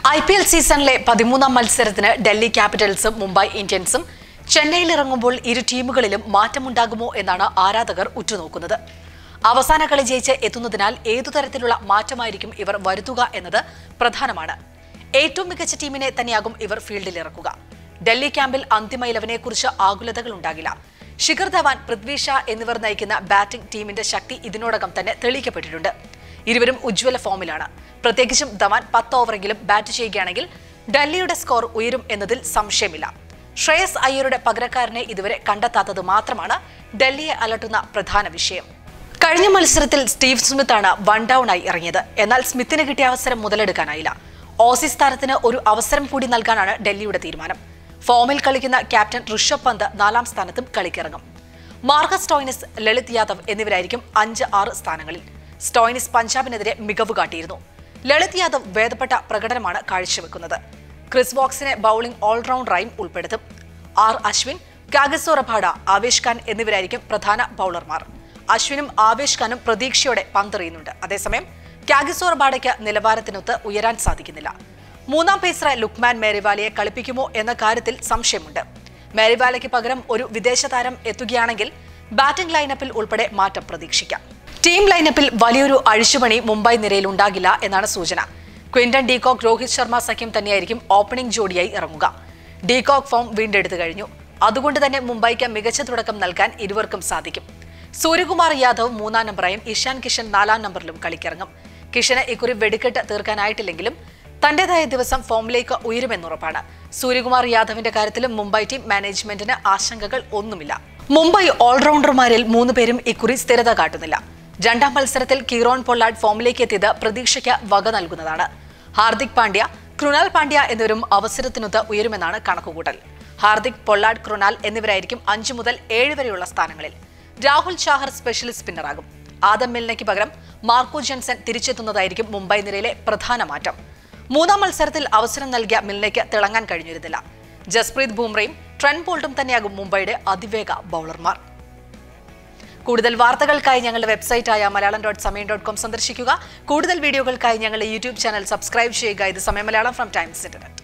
I P L സീസണിലെ പതിമൂന്നാം മത്സരത്തിന് ഡൽഹി ക്യാപിറ്റൽസും മുംബൈ ഇന്ത്യൻസും ചെന്നൈയിൽ ഇറങ്ങുമ്പോൾ ഇരു ടീമുകളിലും മാറ്റമുണ്ടാകുമോ എന്നാണ് ആരാധകർ ഉറ്റുനോക്കുന്നത് അവസാന കളി ജയിച്ച് എത്തുന്നതിനാൽ ഏതു തരത്തിലുള്ള മാറ്റമായിരിക്കും ഇവർ വരുത്തുക എന്നത് പ്രധാനമാണ് ഏറ്റവും മികച്ച ടീമിനെ തന്നെയാകും ഇവർ ഫീൽഡിൽ ഇറക്കുക ഡൽഹി ക്യാമ്പിൽ അന്തിമ ഇലവനെക്കുറിച്ച് ആകുലതകൾ ഉണ്ടാകില്ല ശിഖർ ധവാൻ പൃഥ്വി ഷാ എന്നിവർ നയിക്കുന്ന ബാറ്റിംഗ് ടീമിന്റെ ശക്തി ഇതിനോടകം തന്നെ തെളിയിക്കപ്പെട്ടിട്ടുണ്ട് ഇരുവരും ഉജ്ജ്വല ഫോമിലാണ് പ്രത്യേകിച്ചും ധവാൻ പത്ത് ഓവറെങ്കിലും ബാറ്റ് ചെയ്യുകയാണെങ്കിൽ ഡൽഹിയുടെ സ്കോർ ഉയരും എന്നതിൽ സംശയമില്ല ശ്രേയസ് അയ്യരുടെ പകരക്കാരനെ ഇതുവരെ കണ്ടെത്താത്തത് മാത്രമാണ് ഡൽഹിയെ അലട്ടുന്ന പ്രധാന വിഷയം കഴിഞ്ഞ മത്സരത്തിൽ സ്റ്റീവ് സ്മിത്താണ് വൺ ഡൌൺ ആയി ഇറങ്ങിയത് എന്നാൽ സ്മിത്തിന് കിട്ടിയ അവസരം മുതലെടുക്കാനായില്ല ഓസീസ് താരത്തിന് ഒരു അവസരം കൂടി നൽകാനാണ് ഡൽഹിയുടെ തീരുമാനം ഫോമിൽ കളിക്കുന്ന ക്യാപ്റ്റൻ ഋഷഭ് പന്ത് നാലാം സ്ഥാനത്തും കളിക്കിറങ്ങും മാർക്കസ് സ്റ്റോയിനിസ് ലളിത് യാദവ് എന്നിവരായിരിക്കും അഞ്ച് ആറ് സ്ഥാനങ്ങളിൽ സ്റ്റോയിനിസ് പഞ്ചാബിനെതിരെ മികവ് കാട്ടിയിരുന്നു ലളിത് യാദവ് ഭേദപ്പെട്ട പ്രകടനമാണ് കാഴ്ചവെക്കുന്നത് ക്രിസ് വോക്സിനെ ബൌളിംഗ് ഓൾറൗണ്ടറായും ഉൾപ്പെടുത്തും R Ashwin Kagiso Rabada Avesh Khan എന്നിവരായിരിക്കും പ്രധാന ബൌളർമാർ അശ്വിനും ആവേശ് ഖാനും പ്രതീക്ഷയോടെ പന്തെറിയുന്നുണ്ട് അതേസമയം കാഗിസോ റബാഡയ്ക്ക് നിലവാരത്തിനൊത്ത് ഉയരാൻ സാധിക്കുന്നില്ല മൂന്നാം പേസറായ ലുക്മാൻ മേരിവാലയെ കളിപ്പിക്കുമോ എന്ന കാര്യത്തിൽ സംശയമുണ്ട് മേരിവാലയ്ക്ക് പകരം ഒരു വിദേശ താരം എത്തുകയാണെങ്കിൽ ബാറ്റിംഗ് ലൈനപ്പിൽ ഉൾപ്പെടെ മാറ്റം പ്രതീക്ഷിക്കാം ടീം ലൈനപ്പിൽ വലിയൊരു അഴിച്ചുപണി മുംബൈ നിരയിൽ ഉണ്ടാകില്ല എന്നാണ് സൂചന ക്വിന്റൺ ഡീകോക്ക് രോഹിത് ശർമ്മ സഖ്യം തന്നെയായിരിക്കും ഓപ്പണിംഗ് ജോഡിയായി ഇറങ്ങുക ഡീകോക്ക് ഫോം വീണ്ടെടുത്തു കഴിഞ്ഞു അതുകൊണ്ട് തന്നെ മുംബൈക്ക് മികച്ച തുടക്കം നൽകാൻ ഇരുവർക്കും സാധിക്കും സൂര്യകുമാർ യാദവ് മൂന്നാം നമ്പറായും ഇഷാൻ കിഷൻ നാലാം നമ്പറിലും കളിക്കിറങ്ങും കിഷന് ഇക്കുറി വെടിക്കെട്ട് തീർക്കാനായിട്ടില്ലെങ്കിലും തന്റേതായ ദിവസം ഫോമിലേക്ക് ഉയരുമെന്നുറപ്പാണ് സൂര്യകുമാർ യാദവിന്റെ കാര്യത്തിലും മുംബൈ ടീം മാനേജ്മെന്റിന് ആശങ്കകൾ ഒന്നുമില്ല മുംബൈ ഓൾറൗണ്ടർമാരിൽ മൂന്ന് പേരും ഇക്കുറി സ്ഥിരത കാട്ടുന്നില്ല രണ്ടാം മത്സരത്തിൽ കീറോൺ പൊള്ളാഡ് ഫോമിലേക്ക് എത്തിയത് പ്രതീക്ഷയ്ക്ക് വക നൽകുന്നതാണ് ഹാർദിക് പാണ്ഡ്യ കൃണാൽ പാണ്ഡ്യ എന്നിവരും അവസരത്തിനൊത്ത് ഉയരുമെന്നാണ് കണക്കുകൂട്ടൽ ഹാർദിക് പൊള്ളാഡ് കൃണാൽ എന്നിവരായിരിക്കും അഞ്ചു മുതൽ ഏഴ് വരെയുള്ള സ്ഥാനങ്ങളിൽ രാഹുൽ ചാഹർ സ്പെഷ്യലിസ്റ്റ് സ്പിന്നറാകും ആദം മിൽനയ്ക്ക് പകരം മാർക്കോ ജെൻസൺ തിരിച്ചെത്തുന്നതായിരിക്കും മുംബൈ നിരയിലെ പ്രധാന മാറ്റം മൂന്നാം മത്സരത്തിൽ അവസരം നൽകിയ മിൽനയ്ക്ക് തിളങ്ങാൻ കഴിഞ്ഞിരുന്നില്ല ജസ്പ്രീത് ബൂംറയും ട്രെൻ ബോൾട്ടും തന്നെയാകും മുംബൈയുടെ അതിവേഗ ബൌളർമാർ കൂടുതൽ വാർത്തകൾക്കായി ഞങ്ങളുടെ വെബ്സൈറ്റായ Malayalam dot Samayam dot com സന്ദർശിക്കുക കൂടുതൽ വീഡിയോകൾക്കായി ഞങ്ങളുടെ യൂട്യൂബ് ചാനൽ സബ്സ്ക്രൈബ് ചെയ്യുക ഇത് സമയം മലയാളം ഫ്രം ടൈംസ് ഇന്റർനെറ്റ്